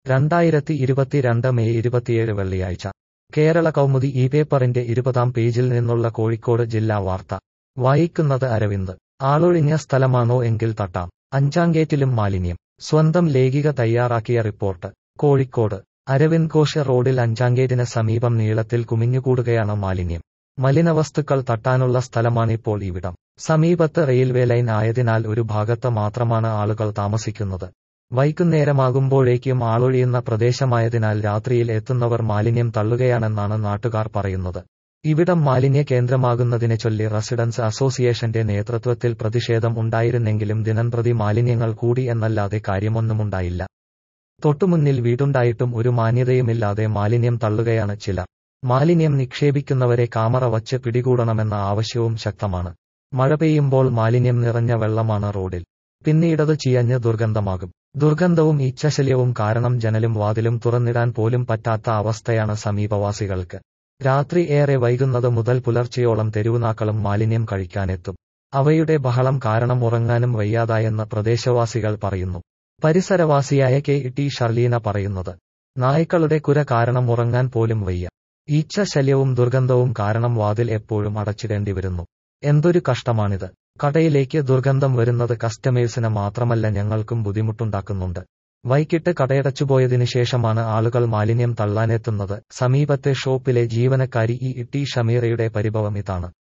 രണ്ടായിരത്തി ഇരുപത്തിരണ്ട് മെയ് ഇരുപത്തിയേഴ് വെള്ളിയാഴ്ച കേരള കൗമുദി ഈ പേപ്പറിന്റെ ഇരുപതാം പേജിൽ നിന്നുള്ള കോഴിക്കോട് ജില്ലാ വാർത്ത വായിക്കുന്നത് അരവിന്ദ് ആളൊഴിഞ്ഞ സ്ഥലമാണോ എങ്കിൽ തട്ടാം അഞ്ചാംഗേറ്റിലും മാലിന്യം സ്വന്തം ലേഖിക തയ്യാറാക്കിയ റിപ്പോർട്ട് കോഴിക്കോട് അരവിന്ദ് ഘോഷ് റോഡിൽ അഞ്ചാംഗേറ്റിന് സമീപം നീളത്തിൽ കുമിഞ്ഞുകൂടുകയാണ് മാലിന്യം മലിനവസ്തുക്കൾ തട്ടാനുള്ള സ്ഥലമാണിപ്പോൾ ഇവിടം സമീപത്ത് റെയിൽവേ ലൈൻ ആയതിനാൽ ഒരു ഭാഗത്ത് മാത്രമാണ് ആളുകൾ താമസിക്കുന്നത് വൈകുന്നേരമാകുമ്പോഴേക്കും ആളൊഴിയുന്ന പ്രദേശമായതിനാൽ രാത്രിയിൽ എത്തുന്നവർ മാലിന്യം തള്ളുകയാണെന്നാണ് നാട്ടുകാർ പറയുന്നത് ഇവിടം മാലിന്യ കേന്ദ്രമാകുന്നതിനെ ചൊല്ലി റെസിഡൻസ് അസോസിയേഷന്റെ നേതൃത്വത്തിൽ പ്രതിഷേധം ഉണ്ടായിരുന്നെങ്കിലും ദിനംപ്രതി മാലിന്യങ്ങൾ കൂടി എന്നല്ലാതെ കാര്യമൊന്നുമുണ്ടായില്ല തൊട്ടുമുന്നിൽ വീടുണ്ടായിട്ടും ഒരു മാന്യതയുമില്ലാതെ മാലിന്യം തള്ളുകയാണ് ചിലർ മാലിന്യം നിക്ഷേപിക്കുന്നവരെ കാമറ വച്ച് പിടികൂടണമെന്ന ആവശ്യവും ശക്തമാണ് മഴ പെയ്യുമ്പോൾ മാലിന്യം നിറഞ്ഞ വെള്ളമാണ് റോഡിൽ പിന്നീടത് ചിയഞ്ഞ് ദുർഗന്ധമാകും ദുർഗന്ധവും ഈച്ചശല്യവും കാരണം ജനലും വാതിലും തുറന്നിടാൻ പോലും പറ്റാത്ത അവസ്ഥയാണ് സമീപവാസികൾക്ക് രാത്രി ഏറെ വൈകുന്നത് മുതൽ പുലർച്ചെയോളം തെരുവുനാക്കളും മാലിന്യം കഴിക്കാനെത്തും അവയുടെ ബഹളം കാരണം ഉറങ്ങാനും വയ്യാതായെന്ന് പ്രദേശവാസികൾ പറയുന്നു പരിസരവാസിയായ കെ ടി ഷർലീന പറയുന്നത് നായ്ക്കളുടെ കുര കാരണം ഉറങ്ങാൻ പോലും വയ്യ ഈച്ച ശല്യവും ദുർഗന്ധവും കാരണം വാതിൽ എപ്പോഴും അടച്ചിടേണ്ടി വരുന്നു എന്തൊരു കഷ്ടമാണിത് കടയിലേക്ക് ദുർഗന്ധം വരുന്നത് കസ്റ്റമേഴ്സിന് മാത്രമല്ല ഞങ്ങൾക്കും ബുദ്ധിമുട്ടുണ്ടാക്കുന്നുണ്ട് വൈകിട്ട് കടയടച്ചുപോയതിനു ശേഷമാണ് ആളുകൾ മാലിന്യം തള്ളാനെത്തുന്നത് സമീപത്തെ ഷോപ്പിലെ ജീവനക്കാരി ഇ ടി ഷമീറയുടെ പരിഭവം ഇതാണ്